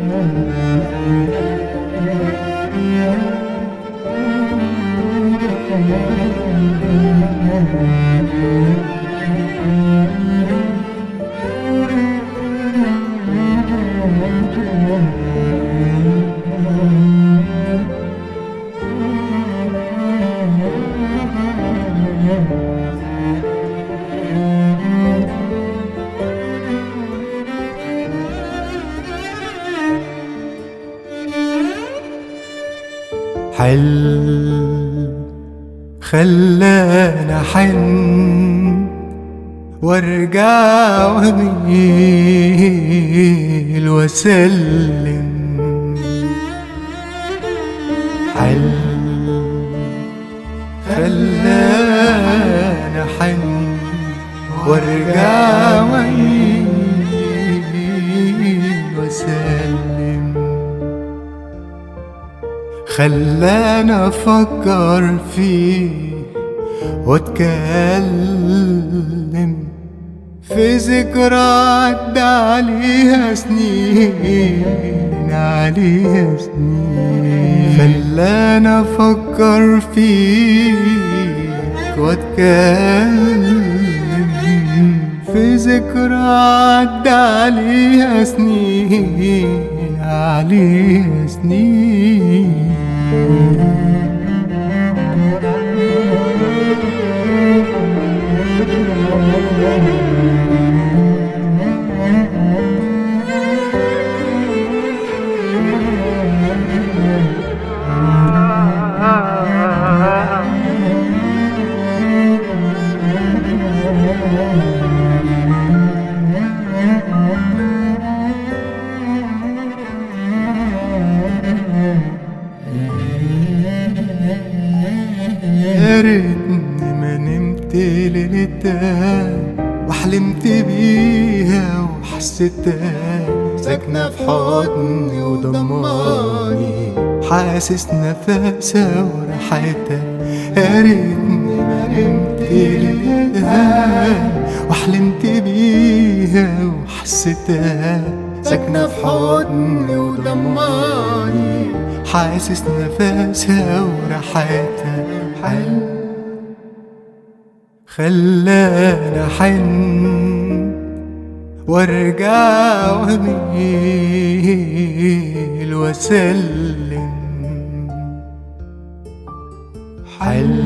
حل خلانا حن وارجع واميل واسلم حل خلانا حن وارجع واميل واسلم خلانا افكر فيه واتكلم في ذكرى عدى عليها سنين عليها سنين خلانا افكر فيك واتكلم في ذكرى عدى عليها سنين عليها سنين يا ريتني ما نمت ليلتها وحلمت بيها وحسيتها ساكنة في حضني وضماني حاسس نفسها وريحتها يا ريتني ما نمت ليلتها وحلمت بيها وحسيتها ساكنة في حضني وضماني حاسس نفسها وريحتها حل خلانا حن وارجع واميل واسلم حل